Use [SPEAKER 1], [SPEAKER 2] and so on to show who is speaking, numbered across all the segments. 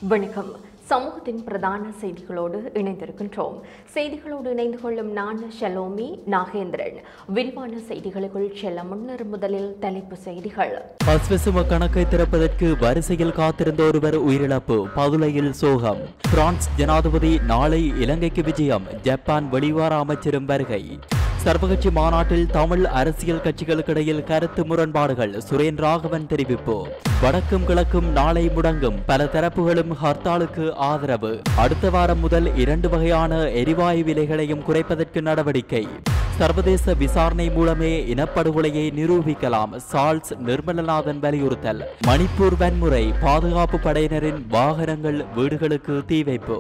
[SPEAKER 1] வணக்கம் சமூகத்தின் பிரதான செய்திகளோடு இணைந்திருக்கின்றோம் செய்திகளோடு இணைந்து கொள்ளும் நான் ஷலோமி நாகேந்திரன் விரிவான செய்திகளுக்குள் செல்ல முன்னர் முதலில் தலைப்பு செய்திகள்
[SPEAKER 2] பஸ்வசும கணக்கை திறப்பதற்கு வரிசையில் காத்திருந்த ஒருவர் உயிரிழப்பு பதுளையில் சோகம் பிரான்ஸ் ஜனாதிபதி நாளை இலங்கைக்கு விஜயம் ஜப்பான் வெளிவார அமைச்சரும் வருகை சர்வகட்சி மாநாட்டில் தமிழ் அரசியல் கட்சிகளுக்கிடையில் கருத்து முரண்பாடுகள் சுரேன் ராகவன் தெரிவிப்பு வடக்கும் கிழக்கும் நாளை முடங்கும் பல தரப்புகளும் ஹர்த்தாலுக்கு ஆதரவு அடுத்த வாரம் முதல் இரண்டு வகையான எரிவாயு விலைகளையும் குறைப்பதற்கு நடவடிக்கை சர்வதேச விசாரணை மூலமே இனப்படுகொலையை நிரூபிக்கலாம் சார்ல்ஸ் நிர்மலநாதன் வலியுறுத்தல் மணிப்பூர் வன்முறை பாதுகாப்பு படையினரின் வாகனங்கள் வீடுகளுக்கு தீ வைப்பு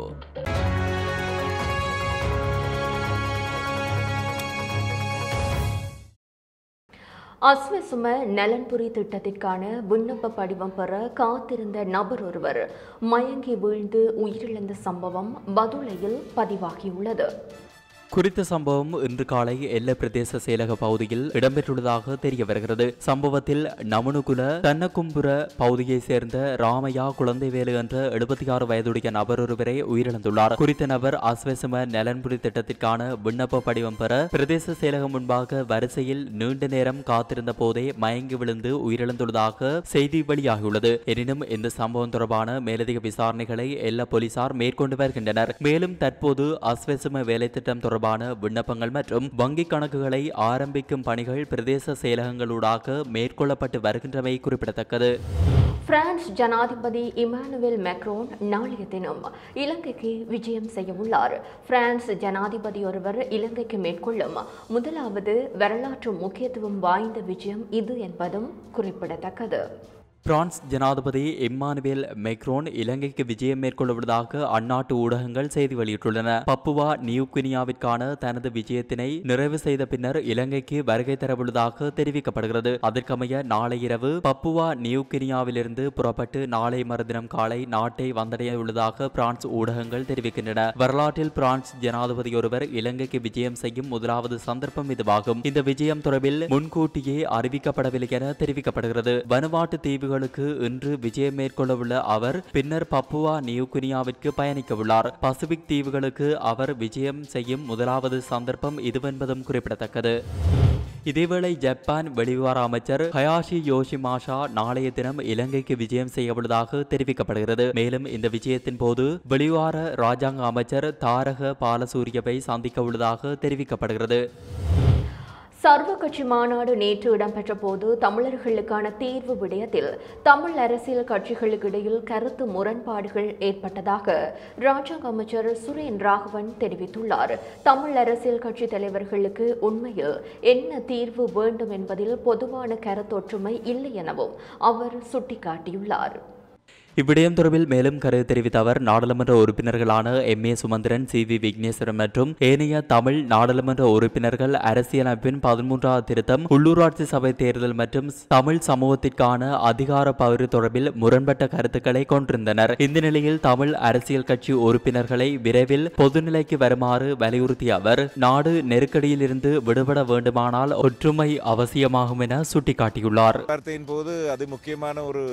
[SPEAKER 1] அஸ்வசும நலன்புரி திட்டத்திற்கான விண்ணப்ப படிவம் பெற காத்திருந்த நபர் ஒருவர் மயங்கி வீழ்ந்து உயிரிழந்த சம்பவம் பதுளையில் பதிவாகியுள்ளது
[SPEAKER 2] குறித்த சம்பவம் இன்று காலை எல்லை பிரதேச செயலக பகுதியில் இடம்பெற்றுள்ளதாக தெரிய வருகிறது சம்பவத்தில் நமனுகுல தன்னக்கும்புர பகுதியைச் சேர்ந்த ராமையா குழந்தைவேலு என்ற எழுபத்தி ஆறு வயதுடைய நபர் ஒருவரை உயிரிழந்துள்ளார் குறித்த நபர் அஸ்வசம நலன்புரி திட்டத்திற்கான விண்ணப்ப படிவம் பெற பிரதேச செயலகம் முன்பாக வரிசையில் நீண்ட நேரம் காத்திருந்த போதே மயங்கி விழுந்து உயிரிழந்துள்ளதாக செய்தி வெளியாகியுள்ளது எனினும் இந்த சம்பவம் தொடர்பான மேலதிக விசாரணைகளை எல்லா போலீசார் மேற்கொண்டு வருகின்றனர் மேலும் தற்போது அஸ்வசம வேலை திட்டம் தொடர்பான விண்ணப்பங்கள் மற்றும் வங்கிக் கணக்குகளை ஆரம்பிக்கும் பணிகள் பிரதேச செயலகங்களூடாக மேற்கொள்ளப்பட்டு வருகின்றமை குறிப்பிடத்தக்கது
[SPEAKER 1] பிரான்ஸ் ஜனாதிபதி இமானுவேல் மேக்ரோன் நாளைய தினம் இலங்கைக்கு விஜயம் செய்ய உள்ளார் பிரான்ஸ் ஜனாதிபதி ஒருவர் இலங்கைக்கு மேற்கொள்ளும் முதலாவது வரலாற்று முக்கியத்துவம் வாய்ந்த விஜயம் இது என்பதும் குறிப்பிடத்தக்கது
[SPEAKER 2] பிரான்ஸ் ஜனாதிபதி இம்மானுவேல் மெக்ரோன் இலங்கைக்கு விஜயம் மேற்கொள்வதாக அந்நாட்டு ஊடகங்கள் செய்தி வெளியிட்டுள்ளன பப்புவா நியூகினியாவிற்கான தனது விஜயத்தினை நிறைவு செய்த பின்னர் இலங்கைக்கு வருகை தரவுள்ளதாக தெரிவிக்கப்படுகிறது அதற்கமைய நாளை இரவு பப்புவா நியூகினியாவிலிருந்து புறப்பட்டு நாளை மறுதினம் காலை நாட்டை வந்தடைய உள்ளதாக பிரான்ஸ் ஊடகங்கள் தெரிவிக்கின்றன வரலாற்றில் பிரான்ஸ் ஜனாதிபதி ஒருவர் இலங்கைக்கு விஜயம் செய்யும் முதலாவது சந்தர்ப்பம் இதுவாகும் இந்த விஜயம் தொடர்பில் முன்கூட்டியே அறிவிக்கப்படவில்லை என தெரிவிக்கப்படுகிறது வனுவாட்டு தீவு தீவுகளுக்கு இன்று விஜயம் மேற்கொள்ளவுள்ள அவர் பின்னர் பப்புவா நியூகினியாவிற்கு பயணிக்க உள்ளார் பசிபிக் தீவுகளுக்கு அவர் விஜயம் செய்யும் முதலாவது சந்தர்ப்பம் இதுவென்பதும் குறிப்பிடத்தக்கது இதேவேளை ஜப்பான் வெளிவார அமைச்சர் ஹயாஷி யோஷிமாஷா நாளைய தினம் இலங்கைக்கு விஜயம் செய்யவுள்ளதாக தெரிவிக்கப்படுகிறது மேலும் இந்த விஜயத்தின் போது வெளிவார ராஜாங்க அமைச்சர் தாரக பாலசூரியவை சந்திக்க உள்ளதாக தெரிவிக்கப்படுகிறது
[SPEAKER 1] சர்வ கட்சி மாநாடு நேற்று இடம்பெற்ற போது தமிழர்களுக்கான தீர்வு விடயத்தில் தமிழ் அரசியல் கட்சிகளுக்கு இடையில் கருத்து முரண்பாடுகள் ஏற்பட்டதாக ராஜாங்க அமைச்சர் சுரேன் ராகவன் தெரிவித்துள்ளார் தமிழ் அரசியல் கட்சி தலைவர்களுக்கு உண்மையில் என்ன தீர்வு வேண்டும் என்பதில் பொதுவான கருத்தொற்றுமை இல்லை எனவும் அவர் சுட்டிக்காட்டியுள்ளார்
[SPEAKER 2] இவ்விடயம் தொடர்பில் மேலும் கருத்து தெரிவித்த அவர் நாடாளுமன்ற உறுப்பினர்களான M A Sumanthiran C V Wigneswaran மற்றும் ஏனைய தமிழ் நாடாளுமன்ற உறுப்பினர்கள் அரசியலமைப்பின் பதிமூன்றாவது திருத்தம் உள்ளூராட்சி சபை தேர்தல் மற்றும் தமிழ் சமூகத்திற்கான அதிகார பகிர்வு தொடர்பில் முரண்பட்ட கருத்துக்களை கொண்டிருந்தனர் இந்த நிலையில் தமிழ் அரசியல் கட்சி உறுப்பினர்களை விரைவில் பொதுநிலைக்கு வருமாறு வலியுறுத்திய அவர் நாடு நெருக்கடியிலிருந்து விடுபட வேண்டுமானால் ஒற்றுமை அவசியமாகும் என சுட்டிக்காட்டியுள்ளார்
[SPEAKER 3] வார்த்தையின் போது அது முக்கியமான ஒரு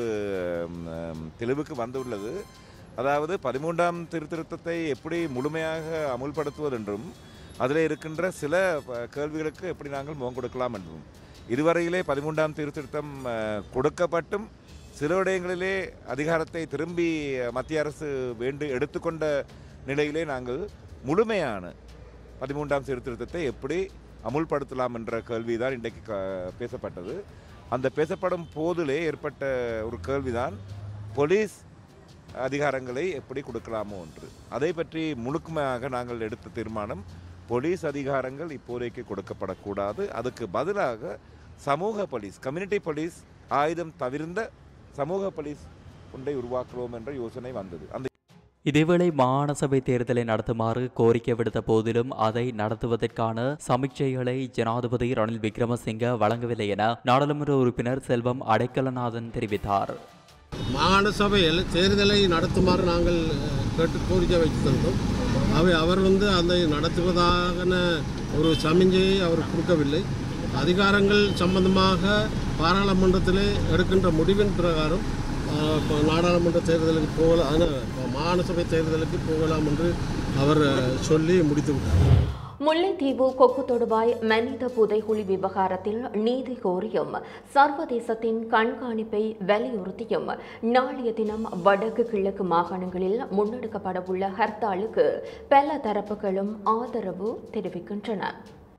[SPEAKER 3] ம், தெளிவுக்கு வந்துள்ளது அதாவது பதிமூன்றாம் திருத்திருத்தத்தை எப்படி முழுமையாக அமுல்படுத்துவது என்றும் அதில் இருக்கின்ற சில ப- கேள்விகளுக்கு எப்படி நாங்கள் முகம் கொடுக்கலாம் என்றும் இதுவரையிலே பதிமூன்றாம் திருத்திருத்தம் அஹ், கொடுக்கப்பட்டும் சில விடயங்களிலே அதிகாரத்தை திரும்பி அஹ், மத்திய அரசு வேண்டு எடுத்துக்கொண்ட நிலையிலே நாங்கள் முழுமையான பதிமூன்றாம் சீர்திருத்தத்தை எப்படி அமுல்படுத்தலாம் என்ற கேள்விதான் இன்றைக்கு க- பேசப்பட்டது அந்த பேசப்படும் போதிலே ஏற்பட்ட ஒரு கேள்விதான் போலீஸ் அதிகாரங்களை எப்படி கொடுக்கலாமோ என்று அதை பற்றி முழுக்கமாக நாங்கள் எடுத்த தீர்மானம் போலீஸ் அதிகாரங்கள் இப்போதைக்கு கொடுக்கப்படக்கூடாது அதுக்கு பதிலாக சமூக போலீஸ் கம்யூனிட்டி போலீஸ் ஆயுதம் தவிர்ந்த சமூக போலீஸ் ஒன்றை உருவாக்குவோம் என்ற யோசனை வந்தது அந்த
[SPEAKER 2] இதேவேளை மாகாண சபை தேர்தலை நடத்துமாறு கோரிக்கை விடுத்த போதிலும் அதை நடத்துவதற்கான சமீட்சைகளை ஜனாதிபதி ரணில் விக்ரமசிங்க வழங்கவில்லை என நாடாளுமன்ற உறுப்பினர் செல்வம் அடைக்கலநாதன் தெரிவித்தார்
[SPEAKER 4] மாகாண சபையில் தேர்தலை நடத்துமாறு நாங்கள் அஹ், கேட்டு கோரிக்கை வைத்திருந்தோம் அவை அவர் வந்து அதை நடத்துவதான ஒரு சமிஞ்சையை அவர் கொடுக்கவில்லை அதிகாரங்கள் சம்பந்தமாக பாராளுமன்றத்திலே எடுக்கின்ற முடிவின் பிரகாரம் அஹ், இப்போ நாடாளுமன்ற தேர்தலுக்கு போகலாம் ஆனால் இப்போ மாகாண சபை தேர்தலுக்கு போகலாம் என்று அவர் அஹ், சொல்லி முடித்து விட்டார்
[SPEAKER 1] முல்லைத்தீவு கொக்கு தொடுவாய் மனித புதைகுழி விவகாரத்தில் நீதி கோரியும் சர்வதேசத்தின் கண்காணிப்பை வலியுறுத்தியும் நாளைய தினம் வடக்கு கிழக்கு மாகாணங்களில் முன்னெடுக்கப்படவுள்ள ஹர்த்தாலுக்கு பல தரப்புகளும் ஆதரவு தெரிவிக்கின்றன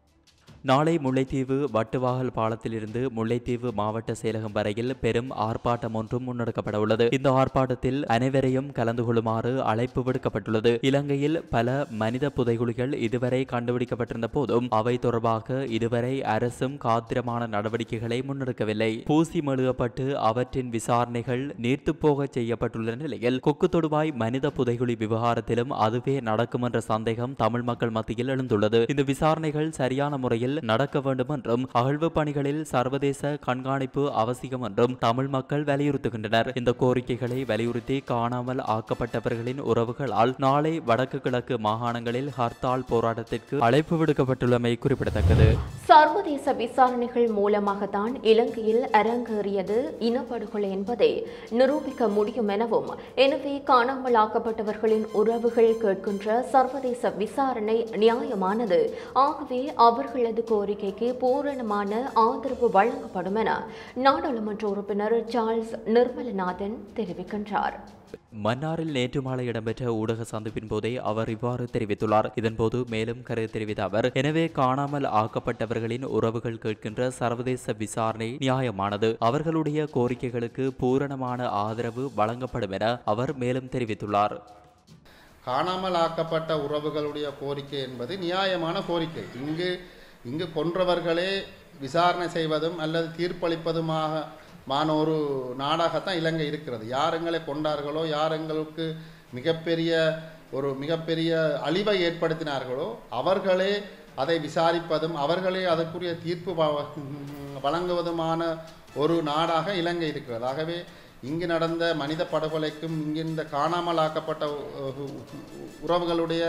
[SPEAKER 2] நாளை முல்லைத்தீவு வட்டுவாகல் பாலத்திலிருந்து முல்லைத்தீவு மாவட்ட செயலகம் வரையில் பெரும் ஆர்ப்பாட்டம் ஒன்றும் முன்னெடுக்கப்பட உள்ளது இந்த ஆர்ப்பாட்டத்தில் அனைவரையும் கலந்து கொள்ளுமாறு அழைப்பு விடுக்கப்பட்டுள்ளது இலங்கையில் பல மனித புதைகுழிகள் இதுவரை கண்டுபிடிக்கப்பட்டிருந்த போதும் அவை தொடர்பாக இதுவரை அரசும் காத்திரமான நடவடிக்கைகளை முன்னெடுக்கவில்லை பூசி மெழுகப்பட்டு அவற்றின் விசாரணைகள் நீர்த்துப்போக செய்யப்பட்டுள்ள நிலையில் கொக்கு தொடுவாய் மனித புதைகுழி விவகாரத்திலும் அதுவே நடக்கும் என்ற சந்தேகம் தமிழ் மக்கள் மத்தியில் எழுந்துள்ளது இந்த விசாரணைகள் சரியான முறையில் நடக்க வேண்டும் என்றும் அகழ்வு பணிகளில் சர்வதேச கண்காணிப்பு அவசியம் என்றும் தமிழ் மக்கள் வலியுறுத்துகின்றனர் இந்த கோரிக்கைகளை வலியுறுத்தி காணாமல் ஆக்கப்பட்டவர்களின் உறவுகளால் நாளை வடக்கு கிழக்கு மாகாணங்களில் ஹர்த்தால் போராட்டத்திற்கு அழைப்பு விடுக்கப்பட்டுள்ளமை குறிப்பிடத்தக்கது
[SPEAKER 1] சர்வதேச விசாரணைகள் மூலமாகத்தான் இலங்கையில் அரங்கேறியது இனப்படுகொலை என்பதை நிரூபிக்க முடியும் எனவும் எனவே காணாமலாக்கப்பட்டவர்களின் உறவுகள் கேட்கின்ற சர்வதேச விசாரணை நியாயமானது ஆகவே அவர்களது கோரிக்கைக்கு பூரணமான ஆதரவு வழங்கப்படும் என நாடாளுமன்ற உறுப்பினர் சார்ல்ஸ் நிர்மலநாதன் தெரிவிக்கின்றார்
[SPEAKER 2] மன்னாரில் நேற்று மாலை இடம்பெற்ற ஊடக சந்திப்பின் போதே அவர் இவ்வாறு தெரிவித்துள்ளார் இதன்போது மேலும் கருத்து தெரிவித்த அவர் எனவே காணாமல் ஆக்கப்பட்டவர்களின் உறவுகள் கேட்கின்ற சர்வதேச விசாரணை நியாயமானது அவர்களுடைய கோரிக்கைகளுக்கு பூரணமான ஆதரவு வழங்கப்படும் என அவர் மேலும் தெரிவித்துள்ளார்
[SPEAKER 5] காணாமல் ஆக்கப்பட்ட உறவுகளுடைய கோரிக்கை என்பது நியாயமான கோரிக்கை இங்கு இங்கு கொன்றவர்களே விசாரணை செய்வதும் அல்லது தீர்ப்பளிப்பதுமாக மான ஒரு நாடாகத்தான் இலங்கை இருக்கிறது யார் எங்களை கொண்டார்களோ யார் எங்களுக்கு மிகப்பெரிய ஒரு மிகப்பெரிய அழிவை ஏற்படுத்தினார்களோ அவர்களே அதை விசாரிப்பதும் அவர்களே அதற்குரிய தீர்ப்பு வ- வழங்குவதுமான ஒரு நாடாக இலங்கை இருக்கிறது ஆகவே இங்கு நடந்த மனித படுகொலைக்கும் இங்கிருந்த காணாமல் ஆக்கப்பட்ட உ- உ- உறவுகளுடைய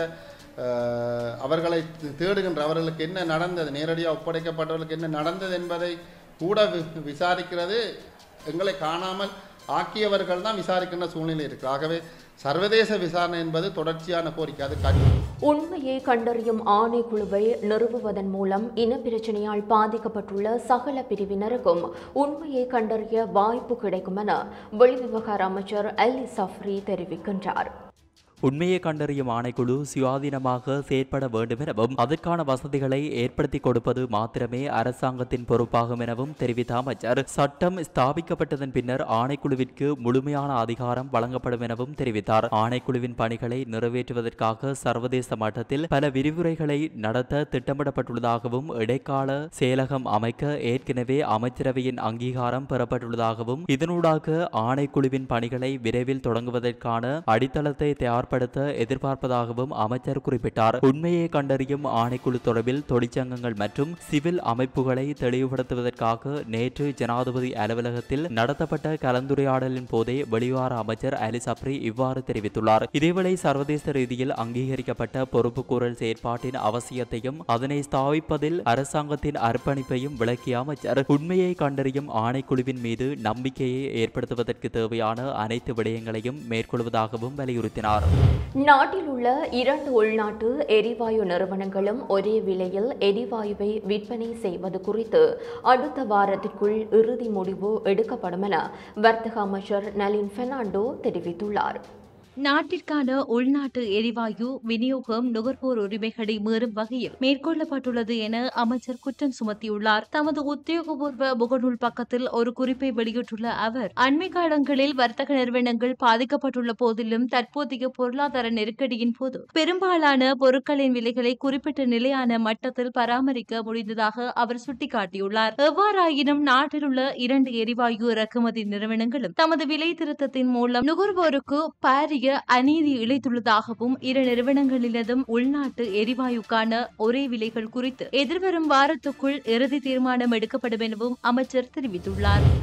[SPEAKER 5] அஹ், அவர்களை தே- தேடுகின்ற அவர்களுக்கு என்ன நடந்தது நேரடியாக ஒப்படைக்கப்பட்டவர்களுக்கு என்ன நடந்தது என்பதை கூட வி- விசாரிக்கிறது எங்களை காணாமல் ஆக்கியவர்கள் தான் விசாரிக்கின்ற சூழ்நிலை இருக்கு ஆகவே சர்வதேச விசாரணை என்பது தொடர்ச்சியான கோரிக்கை அது கண்
[SPEAKER 1] உண்மையை கண்டறியும் ஆணைக்குழுவை நிறுவுவதன் மூலம் இனப்பிரச்சனையால் பாதிக்கப்பட்டுள்ள சகல பிரிவினருக்கும் உண்மையை கண்டறிய வாய்ப்பு கிடைக்கும் என வெளிவிவகார அமைச்சர் அலி சஃப்ரி தெரிவிக்கின்றார்
[SPEAKER 2] உண்மையை கண்டறியும் ஆணைக்குழு சுயாதீனமாக செயற்பட வேண்டும் எனவும் அதற்கான வசதிகளை ஏற்படுத்தி கொடுப்பது மாத்திரமே அரசாங்கத்தின் பொறுப்பாகும் எனவும் தெரிவித்த அமைச்சர் சட்டம் ஸ்தாபிக்கப்பட்டதன் பின்னர் ஆணைக்குழுவிற்கு முழுமையான அதிகாரம் வழங்கப்படும் எனவும் தெரிவித்தார் ஆணைக்குழுவின் பணிகளை நிறைவேற்றுவதற்காக சர்வதேச மட்டத்தில் பல விரிவுரைகளை நடத்த திட்டமிடப்பட்டுள்ளதாகவும் இடைக்கால செயலகம் அமைக்க ஏற்கனவே அமைச்சரவையின் அங்கீகாரம் பெறப்பட்டுள்ளதாகவும் இதனூடாக ஆணைக்குழுவின் பணிகளை விரைவில் தொடங்குவதற்கான அடித்தளத்தை தயார்படுத்த எதிர்பார்ப்பதாகவும் அமைச்சர் குறிப்பிட்டார் உண்மையை கண்டறியும் ஆணைக்குழு தொடர்பில் தொழிற்சங்கங்கள் மற்றும் சிவில் அமைப்புகளை தெளிவுபடுத்துவதற்காக நேற்று ஜனாதிபதி அலுவலகத்தில் நடத்தப்பட்ட கலந்துரையாடலின் போதே வெளிவார அமைச்சர் அலி சப்ரி இவ்வாறு தெரிவித்துள்ளார் இதேவேளை சர்வதேச ரீதியில் அங்கீகரிக்கப்பட்ட பொறுப்புக்கூறல் செயற்பாட்டின் அவசியத்தையும் அதனை ஸ்தாபிப்பதில் அரசாங்கத்தின் அர்ப்பணிப்பையும் விளக்கிய அமைச்சர் உண்மையை கண்டறியும் ஆணைக்குழுவின் மீது நம்பிக்கையை ஏற்படுத்துவதற்கு தேவையான அனைத்து விடயங்களையும் மேற்கொள்வதாகவும் வலியுறுத்தினார்
[SPEAKER 1] நாட்டில் உள்ள இரண்டு உள்நாட்டு எரிவாயு நிறுவனங்களும் ஒரே விலையில் எரிவாயுவை விற்பனை செய்வது குறித்து அடுத்த வாரத்திற்குள் இறுதி முடிவு எடுக்கப்படும் என வர்த்தக அமைச்சர் நளின் பெர்னாண்டோ தெரிவித்துள்ளார்
[SPEAKER 6] நாட்டிற்கான உள்நாட்டு எரிவாயு விநியோகம் நுகர்வோர் உரிமைகளை மீறும் வகையில் மேற்கொள்ளப்பட்டுள்ளது என அமைச்சர் குற்றம் சுமத்தியுள்ளார் தமது உத்தியோகபூர்வ முகநூல் பக்கத்தில் ஒரு குறிப்பை வெளியிட்டுள்ள அவர் அண்மை காலங்களில் வர்த்தக நிறுவனங்கள் பாதிக்கப்பட்டுள்ள போதிலும் தற்போதைய பொருளாதார நெருக்கடியின் போது பெரும்பாலான பொருட்களின் விலைகளை குறிப்பிட்ட நிலையான மட்டத்தில் பராமரிக்க முடிந்ததாக அவர் சுட்டிக்காட்டியுள்ளார் எவ்வாறாயினும் நாட்டில் உள்ள இரண்டு எரிவாயு இறக்குமதி நிறுவனங்களும் தமது விலை திருத்தத்தின் மூலம் நுகர்வோருக்கு பாரிய அநீதி இழைத்துள்ளதாகவும் இரு நிறுவனங்களினதும் உள்நாட்டு எரிவாயுக்கான ஒரே விலைகள் குறித்து எதிர்வரும் வாரத்துக்குள் இறுதி தீர்மானம் எடுக்கப்படும் எனவும் அமைச்சர் தெரிவித்துள்ளார்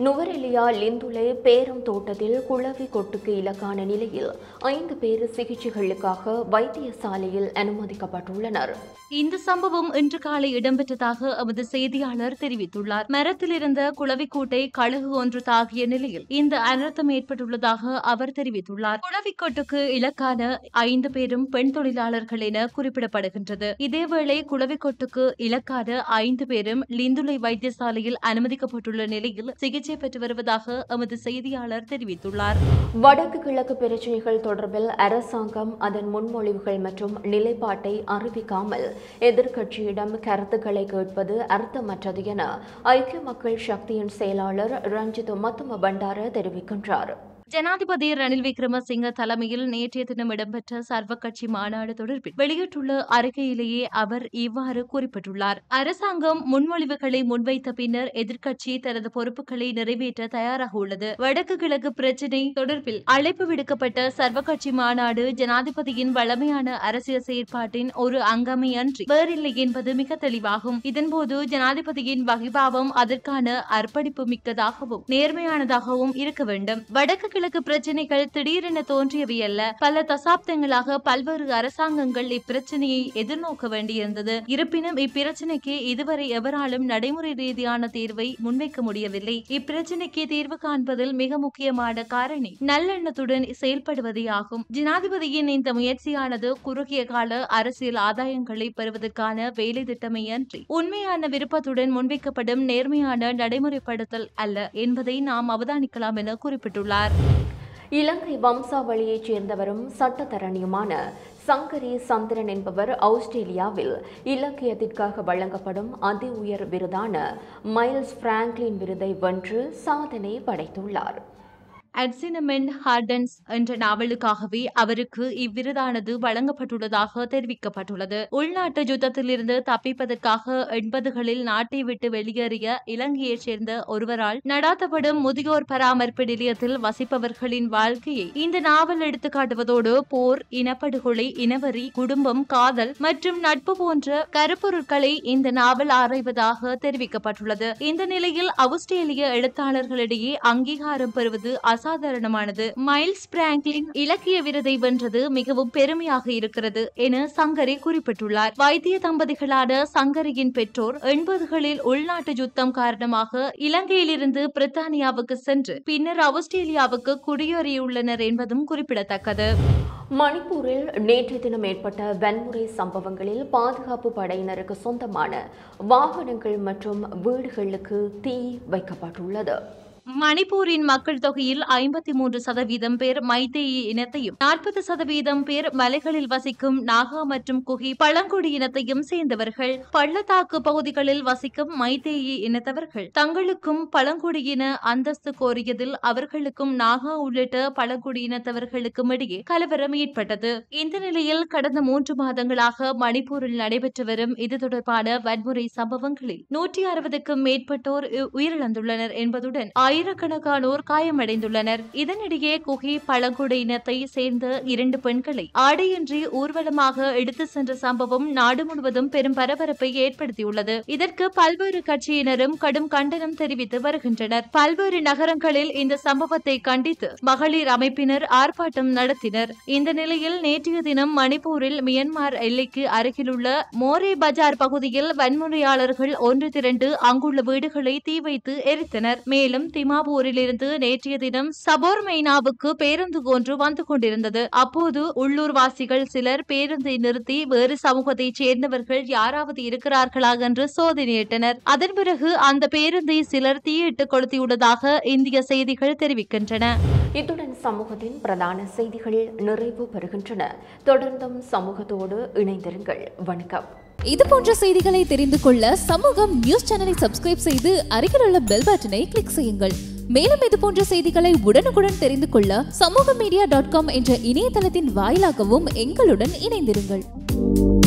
[SPEAKER 1] நுவரெலியா லிந்துலை பேரம் தோட்டத்தில் குளவி கொட்டுக்கு இலக்கான நிலையில் ஐந்து பேர் சிகிச்சைகளுக்காக வைத்தியசாலையில் அனுமதிக்கப்பட்டுள்ளனர்
[SPEAKER 6] இந்த சம்பவம் இன்று காலை இடம்பெற்றதாக எமது செய்தியாளர் தெரிவித்துள்ளார் மரத்தில் இருந்த குளவிக்கூட்டை கழுகு ஒன்று தாக்கிய நிலையில் இந்த அனர்த்தம் ஏற்பட்டுள்ளதாக அவர் தெரிவித்துள்ளார் குளவிக்கோட்டுக்கு இலக்கான ஐந்து பேரும் பெண் தொழிலாளர்கள் என குறிப்பிடப்படுகின்றது இதேவேளை குளவிக்கோட்டுக்கு இலக்கான ஐந்து பேரும் லிந்துலை வைத்தியசாலையில் அனுமதிக்கப்பட்டுள்ள நிலையில் சிகிச்சை பெற்று வருவதாக எமது செய்தியாளர் தெரிவித்துள்ளார்
[SPEAKER 1] வடக்கு கிழக்கு பிரச்சினைகள் தொடர்பில் அரசாங்கம் அதன் முன்மொழிவுகள் மற்றும் நிலைப்பாட்டை அறிவிக்காமல் எதிர்க்கட்சியிடம் கருத்துக்களை கேட்பது அர்த்தமற்றது என ஐக்கிய மக்கள் சக்தியின் செயலாளர் ரஞ்சித் மத்தும பண்டார தெரிவிக்கின்றார்
[SPEAKER 6] ஜனாதிபதி ரணில் விக்ரமசிங்க தலைமையில் நேற்றைய தினம் இடம்பெற்ற சர்வ கட்சி மாநாடு தொடர்பில் வெளியிட்டுள்ள அறிக்கையிலேயே அவர் இவ்வாறு குறிப்பிட்டுள்ளார் அரசாங்கம் முன்மொழிவுகளை முன்வைத்த பின்னர் எதிர்க்கட்சி தனது பொறுப்புகளை நிறைவேற்ற தயாராக உள்ளது வடக்கு கிழக்கு பிரச்சினை தொடர்பில் அழைப்பு விடுக்கப்பட்ட சர்வ கட்சி மாநாடு ஜனாதிபதியின் வளமையான அரசியல் செயற்பாட்டின் ஒரு அங்கமே அன்றி வேறில்லை என்பது மிக தெளிவாகும் இதன்போது ஜனாதிபதியின் வகிபாவம் அதற்கான அர்ப்பணிப்பு மிக்கதாகவும் நேர்மையானதாகவும் இருக்க வேண்டும் வடக்கு கிழக்கு பிரச்சினைகள் திடீரென தோன்றியவை அல்ல பல தசாப்தங்களாக பல்வேறு அரசாங்கங்கள் இப்பிரச்சனையை எதிர்நோக்க வேண்டியிருந்தது இருப்பினும் இப்பிரச்சனைக்கு இதுவரை எவராலும் நடைமுறை ரீதியான தீர்வை முன்வைக்க முடியவில்லை இப்பிரச்சனைக்கு தீர்வு காண்பதில் மிக முக்கியமான காரணி நல்லெண்ணத்துடன் செயல்படுவதே ஆகும் ஜனாதிபதியின் இந்த முயற்சியானது குறுகிய கால அரசியல் ஆதாயங்களை பெறுவதற்கான வேலை திட்டமே அன்றி உண்மையான விருப்பத்துடன் முன்வைக்கப்படும் நேர்மையான நடைமுறைப்படுத்தல் அல்ல என்பதை நாம் அவதானிக்கலாம் என குறிப்பிட்டுள்ளார்
[SPEAKER 1] இலங்கை வம்சாவளியைச் சேர்ந்தவரும் சட்டத்தரணியுமான சங்கரி சந்திரன் என்பவர் ஆஸ்திரேலியாவில் இலக்கியத்திற்காக வழங்கப்படும் அதி உயர் விருதான மைல்ஸ் பிராங்க்லின் விருதை வென்று சாதனை படைத்துள்ளார்
[SPEAKER 6] அட்சினமென் ஹார்டன்ஸ் என்ற நாவலுக்காகவே அவருக்கு இவ்விருதானது வழங்கப்பட்டுள்ளதாக தெரிவிக்கப்பட்டுள்ளது உள்நாட்டு யுத்தத்திலிருந்து தப்பிப்பதற்காக எண்பதுகளில் நாட்டை விட்டு வெளியேறிய இலங்கையைச் சேர்ந்த ஒருவரால் நடாத்தப்படும் முதியோர் பராமரிப்பு நிலையத்தில் வசிப்பவர்களின் வாழ்க்கையை இந்த நாவல் எடுத்துக்காட்டுவதோடு போர் இனப்படுகொலை இனவரி குடும்பம் காதல் மற்றும் நட்பு போன்ற கருப்பொருட்களை இந்த நாவல் ஆராய்வதாக தெரிவிக்கப்பட்டுள்ளது இந்த நிலையில் ஆஸ்திரேலிய எழுத்தாளர்களிடையே அங்கீகாரம் பெறுவது அசாதாரணமானது மைல்ஸ் பிராங்க்லின் இலக்கிய விருதை வென்றது மிகவும் பெருமையாக இருக்கிறது என சங்கரி குறிப்பிட்டுள்ளார் வைத்திய தம்பதிகளான சங்கரியின் பெற்றோர் எண்பதுகளில் உள்நாட்டு யுத்தம் காரணமாக இலங்கையிலிருந்து பிரித்தானியாவுக்கு சென்று பின்னர் ஆஸ்திரேலியாவுக்கு குடியேறியுள்ளனர் என்பதும் குறிப்பிடத்தக்கது
[SPEAKER 1] மணிப்பூரில் நேற்றைய தினம் ஏற்பட்ட வன்முறை சம்பவங்களில் பாதுகாப்பு படையினருக்கு சொந்தமான வாகனங்கள் மற்றும் வீடுகளுக்கு தீ வைக்கப்பட்டுள்ளது
[SPEAKER 6] மணிப்பூரின் மக்கள் தொகையில் ஐம்பத்தி மூன்று சதவீதம் பேர் மைத்தேயி இனத்தையும் நாற்பது சதவீதம் பேர் மலைகளில் வசிக்கும் நாகா மற்றும் குகி பழங்குடி இனத்தையும் சேர்ந்தவர்கள் பள்ளத்தாக்கு பகுதிகளில் வசிக்கும் மைத்தேயி இனத்தவர்கள் தங்களுக்கும் பழங்குடியின அந்தஸ்து கோரியதில் அவர்களுக்கும் நாகா உள்ளிட்ட பழங்குடி இனத்தவர்களுக்கும் இடையே கலவரம் ஏற்பட்டது இந்த நிலையில் கடந்த மூன்று மாதங்களாக மணிப்பூரில் நடைபெற்று வரும் இது தொடர்பான வன்முறை சம்பவங்களில் நூற்றி அறுபதுக்கும் மேற்பட்டோர் உ- உயிரிழந்துள்ளனர் என்பதுடன் ஆயிரக்கணக்கானோர் காயமடைந்துள்ளனர் இதனிடையே குகி பழங்குடி இனத்தை சேர்ந்த இரண்டு பெண்களை ஆடையின்றி ஊர்வலமாக எடுத்து சென்ற சம்பவம் நாடு முழுவதும் பெரும் பரபரப்பை ஏற்படுத்தியுள்ளது இதற்கு பல்வேறு கட்சியினரும் கடும் கண்டனம் தெரிவித்து வருகின்றனர் பல்வேறு நகரங்களில் இந்த சம்பவத்தை கண்டித்து மகளிர் அமைப்பினர் ஆர்ப்பாட்டம் நடத்தினர் இந்த நிலையில் நேற்றைய தினம் மணிப்பூரில் மியன்மார் எல்லைக்கு அருகிலுள்ள மோரே பஜார் பகுதியில் வன்முறையாளர்கள் ஒன்று திரண்டு அங்குள்ள வீடுகளை தீ வைத்து எரித்தனர் மேலும் திமாபூரிலிருந்து நேற்றைய தினம் சபோர்மைனாவுக்கு பேருந்து ஒன்று வந்து கொண்டிருந்தது அப்போது உள்ளூர்வாசிகள் சிலர் பேருந்தை நிறுத்தி வேறு சமூகத்தைச் சேர்ந்தவர்கள் யாராவது இருக்கிறார்களா என்று சோதனையிட்டனர் அதன் பிறகு அந்த பேருந்தை சிலர் தீயிட்டு கொளுத்தியுள்ளதாக இந்திய செய்திகள் தெரிவிக்கின்றன
[SPEAKER 1] இத்துடன் சமூகத்தின் பிரதான செய்திகள் நிறைவு பெறுகின்றன தொடர்ந்தும் சமூகத்தோடு இணைந்திருங்கள் வணக்கம்
[SPEAKER 7] இது போன்ற செய்திகளை தெரிந்து கொள்ள சமூகம் நியூஸ் சேனலை சப்ஸ்கிரைப் செய்து அருகில் உள்ள பெல் பட்டனை கிளிக் செய்யுங்கள் மேலும் இது போன்ற செய்திகளை உடனுக்குடன் தெரிந்து கொள்ள சமூக மீடியா டாட் காம் என்ற இணையதளத்தின் வாயிலாகவும் எங்களுடன் இணைந்திருங்கள்